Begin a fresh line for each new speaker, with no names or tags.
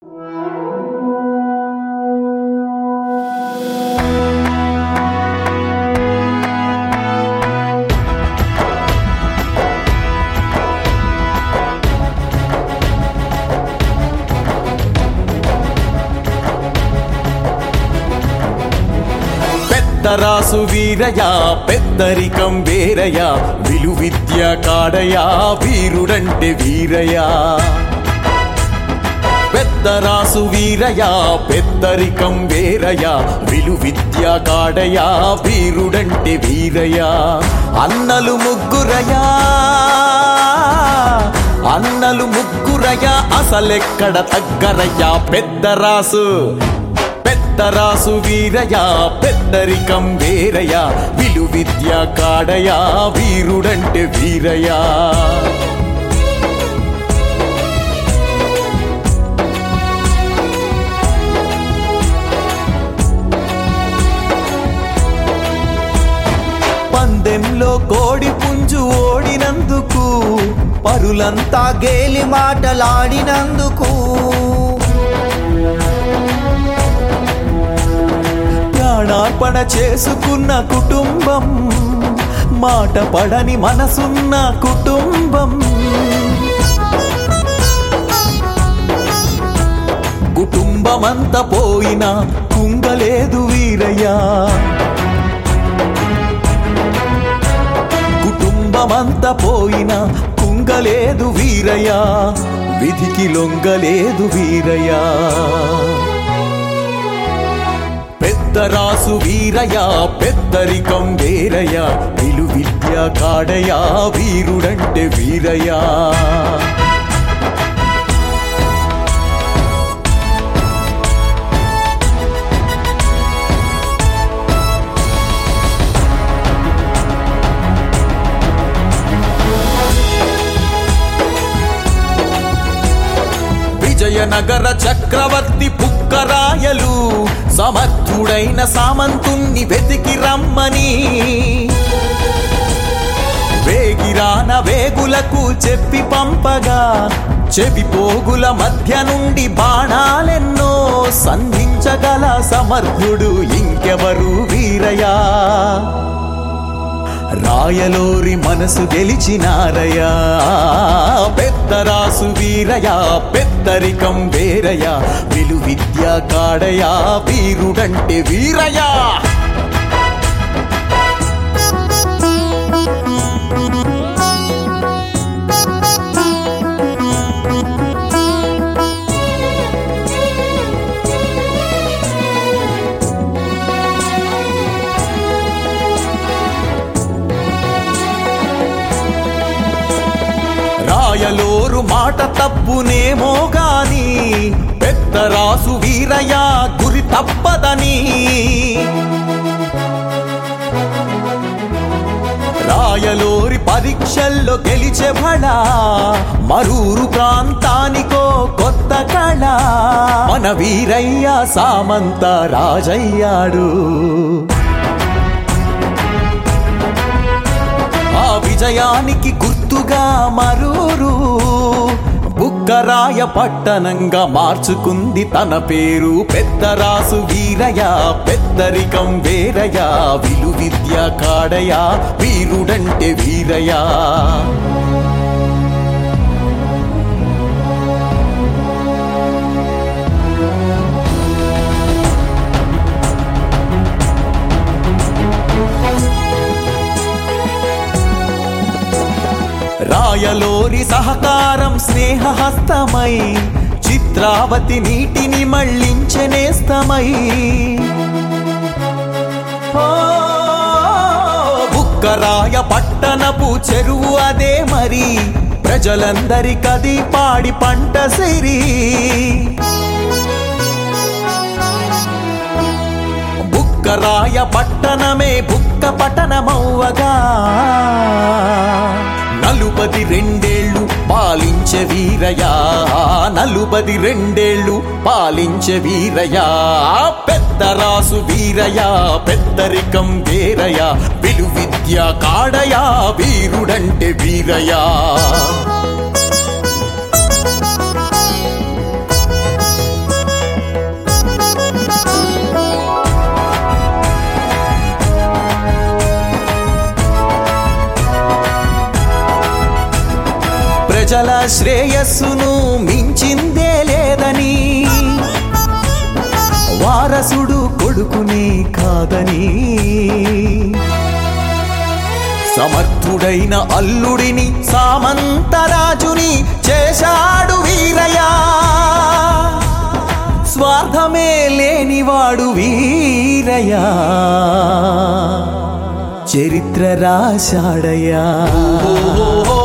పెద్దరాసు వీరయా పెద్దరికం వేరయా విలు విద్య కాడయా వీరుడంటే వీరయా పెద్దరాసు వీరయా పెద్దరికం వేరయా విలు విద్య కాడయా వీరుడంటే వీరయా అన్నలు ముగ్గురయా అన్నలు ముగ్గురయా అసలెక్కడ తగ్గరయ్యా పెద్దరాసు పెద్దరాసు వీరయా పెద్దరికం వేరయా విలు విద్య కాడయా వీరుడంటే వీరయా పందెంలో కోడి పుంజు ఓడినందుకు
పరులంతా గేలి మాటలాడినందుకు
ప్రాణార్పణ చేసుకున్న కుటుంబం మాట పడని మనసున్న కుటుంబం కుటుంబమంతా పోయినా కుంగలేదు వీరయ్యా కుటుంబమంతా పోయినా కుంగలేదు వీరయ్యా విధికి లొంగలేదు వీరయ్యా పెద్దరాసు వీరయ్యా పెద్దరికం వేరయ్యా విలు విద్య కాడయా వీరుడంటే వీరయ్యా విజయనగర చక్రవర్తి పుక్కరాయలు సమర్థుడైన సామంతుణ్ణి వెతికి రమ్మని వేగిరాన వేగులకు చెప్పి పంపగా చెవి పోగుల మధ్య నుండి బాణాలెన్నో సంధించగల సమర్థుడు ఇంకెవరు వీరయా రాయలోరి మనసు గెలిచినారయా పెద్దరాసు వీరయా పెద్దరికం వేరయా విలు విద్య కాడయా వీరుడంటే వీరయా రాయలోరు మాట తప్పునేమో గాని పెద్దరాసు వీరయ్యా గురి తప్పదని రాయలోరి పరీక్షల్లో గెలిచెబడా మరూరు ప్రాంతానికో కొత్త కళ మన వీరయ్య సామంత రాజయ్యాడు ఆ విజయానికి గుర్తుగా మరూరు బుక్కరాయ పట్టణంగా మార్చుకుంది తన పేరు పెద్దరాసు వీరయ పెద్దరికం వేరయ విలు విద్య కాడయా వీరుడంటే వీరయా రాయలోరి సహకారం స్నేహహస్తమై చిత్రావతి నీటిని మళ్ళించనేస్తమై ఓ, బుక్కరాయ పట్టణపు చెరువు అదే మరి ప్రజలందరికది పాడి పంట సిరి బుక్కరాయ పట్టణమే బుక్క పట్టణమవ్వగా నలుపది రెండేళ్లు పాలించే వీరయా నలుపది రెండేళ్లు పాలించే వీరయా పెద్దరాసు వీరయా పెద్దరికం వేరయా విలు విద్య కాడయా వీరుడంటే వీరయా ప్రజల శ్రేయస్సును మించిందే లేదని వారసుడు కొడుకునే కాదని సమర్థుడైన అల్లుడిని సామంతరాజుని చేశాడు వీరయ్య స్వార్థమే లేనివాడు వీరయ్య చరిత్ర రాశాడయ్యా